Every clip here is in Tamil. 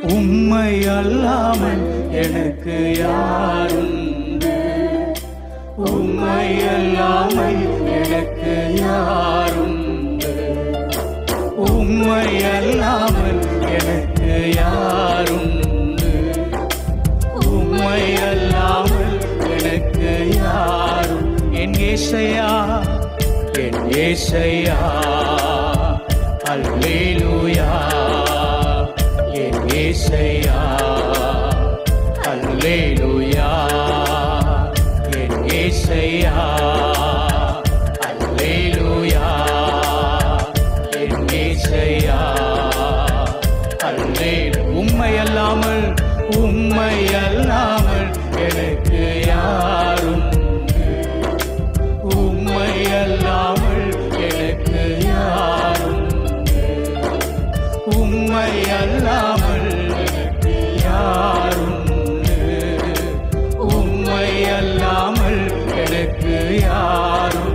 உம்மை அல்லாமல் எனக்கு யாருண்டு உம்மை அல்லாமல் எனக்கு யாருண்டு உம்மை அல்லாமல் எனக்கு யாருண்டு உம்மை அல்லாமல் எனக்கு யாரும் என் ஏசையா என் ஏசையா அல்லேலூயா என் ஏசையா அல்லேலூயா என் ஏசையா அல்லேலூயா என் ஏசையா அல்லேலு உம்மை அல்லாமல் உம்மை அல்லாமல் எனக்கு யாரும் உம்மை அல்லாமல் எனக்கு யாரும் உம்மை அல்லாமல் எனக்கு யாரும் உம்மை அல்லாமல் எனக்கு யாரும்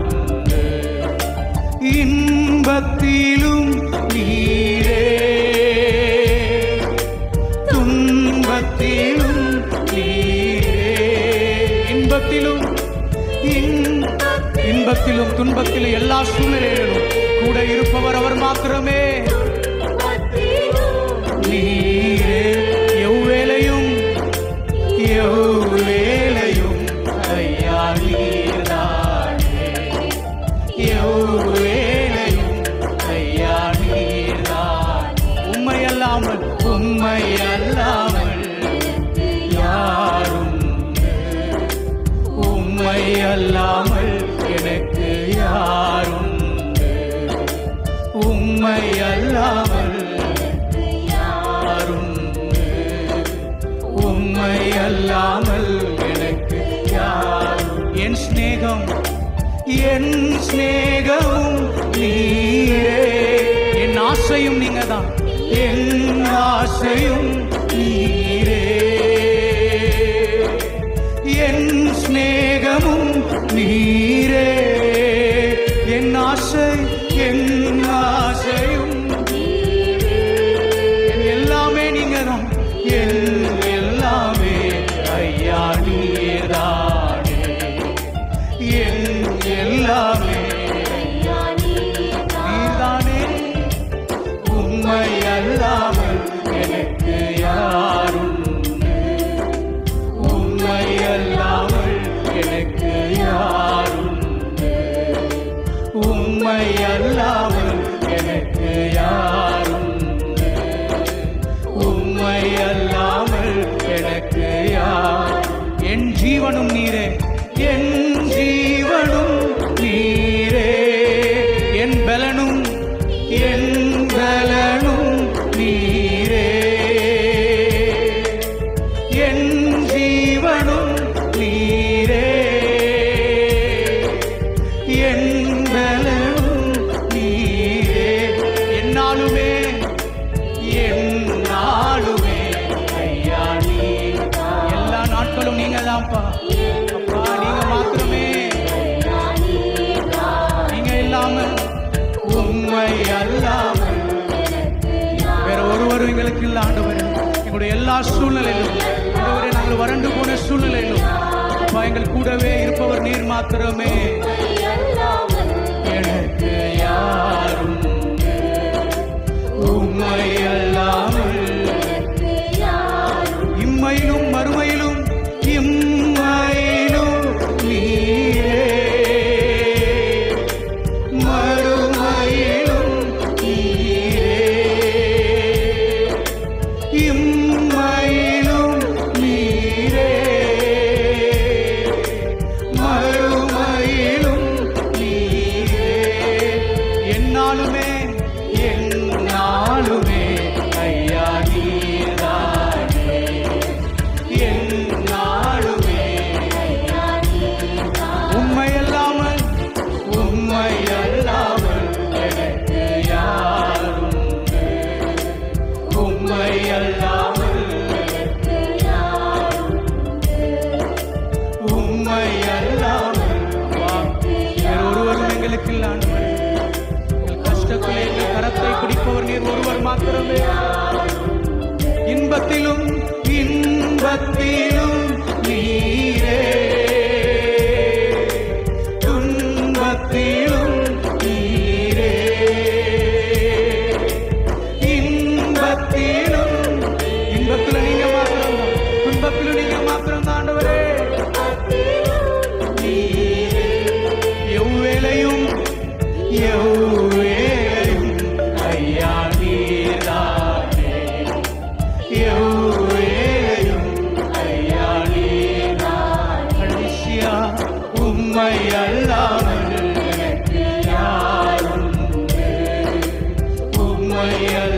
இன்பத்திலும் நீரே துன்பத்திலும் நீரே இன்பத்திலும் இன்ப- இன்பத்திலும் துன்பத்திலும் எல்லா சூழ்நிலையிலும் கூட இருப்பவர் அவர் மாத்திரமே நீரே எவ்வேளையும் எவ்வேளையும் ஐயா நீர்தானே எவ்வேளையும் ஐயா நீர்தான் உம்மை அல்லாமல் உம்மை அல்லாமல் யாரும் உம்மை அல்லாமல் எனக்கு யாரும் உம்மை அல்லாமல் யாரும் உம்மை அல்லாமல் எனக்கு யாரும் என் சிநேகம் என் சிநேகமும் நீரே என் ஆசையும் நீங்க தான் என் ஆசையும் நீரே என் சிநேகமும் நீரே என் ஆசை என் ஆசையும் என் எல்லாமே நீங்க தான் என் எல்லாமே ஐயா நீதானே என் எல்லாமே நீதானே உம்மை அல்லாமல் எனக்கு யாரும் உம்மை அல்லாமல் எனக்கு யாரும் உம்மை அல்லாமல் எனக்கு யாரும் உம்மை அல்லாமல் எனக்கு யார் என் ஜீவனும் நீரே என் ஜீவனும் நீரே என் பலனும் என் பலனும் நீரே என் ஜீவனும் நீரே என் பலனும் நீரே என்னாலுமே என்னாலுமே ஐயா நீ எல்லா நாட்களும் நீங்க தான்ப்பா அப்பா நீங்க மாத்திரமே நீங்க இல்லாம உண்மை அல்லாமல் வேற ஒருவரும் எங்களுக்கு இல்ல ஆண்டவர் எங்களுடைய எல்லா சூழ்நிலையிலும் ஆண்டவரே நாங்கள் வறண்டு போன சூழ்நிலையிலும் அப்பா எங்கள் கூடவே இருப்பவர் நீர் மாத்திரமே எனக்கு யாரும் உண்மை அல்லாமல் இம்மையிலும் மறுமையிலும் இம்மையிலும் நீரே மறுமையிலும் நீரே இம்மையிலும் நீரே மறுமையிலும் நீரே என்னாலுமே என்னாலுமே ஐயா நீதானே என்னாலுமே உம்மை அல்லாமல் உம்மை அல்லாமல் எனக்கு யாரும் உம்மை அல்லாமல் உம்மை அல்லாமல் வேற ஒருவரும் எங்களுக்கு இல்லை ஆண்டவரே. எங்கள் கஷ்டத்திலே எங்கள் கரத்தை பிடிப்பவர் நீர் ஒருவர் மாத்திரமே இன்ப துன்பத்திலும் இன்பத்திலும் நீரே துன்பத்திலும் நீரே இன்பத்திலும் இன்பத்துல நீங்க மாத்திரம் துன்பத்திலும் நீங்க மாத்திரம் ஆண்டவரே நீரே எவ்வேளையும் எவ்வேளையும் ஐயா நீர்தானே எவ்வேளையும் ஐயா நீர்தானே கடைசியா உம்மை அல்லாமல் எனக்கு யாருண்டு உம்மை